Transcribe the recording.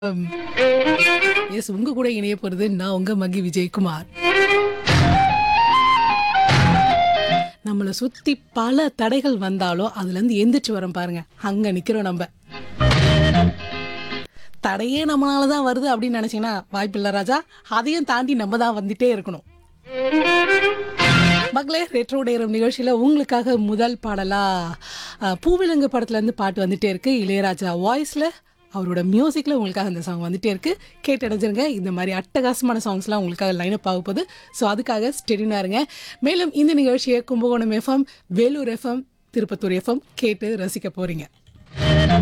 S உங்க கூட இணைய போறது நான் உங்க மகி விஜயகுமார் நம்மளை சுத்தி பல தடைகள் வந்தாலும் அதுல இருந்து எந்திரிச்சு வரோம் பாருங்க அங்க நிக்கிறோம் நம்ம தடையே நம்மளால தான் வருது அப்படின்னு நினைச்சீங்கன்னா வாய்ப்பில்லை ராஜா அதையும் தாண்டி நம்ம தான் வந்துட்டே இருக்கணும் மக்களே ரெட்ரோ நேரம் நிகழ்ச்சியில் உங்களுக்காக முதல் பாடலா அஹ், பூவிலங்கு படத்துல இருந்து பாட்டு வந்துட்டே இருக்கு இளையராஜா வாய்ஸ்ல அவரோட மியூசிக்ல உங்களுக்காக இந்த சாங் வந்துட்டே இருக்கு கேட்டடைஞ்சிருங்க இந்த மாதிரி அட்டகாசமான சாங்ஸ்லாம் உங்களுக்காக லைனப் ஆக போகுது ஸோ அதுக்காக ஸ்டெடினா இருங்க மேலும் இந்த நிகழ்ச்சியை Kumbakonam FM Vellore FM Tirupattur FM கேட்டு ரசிக்க போறீங்க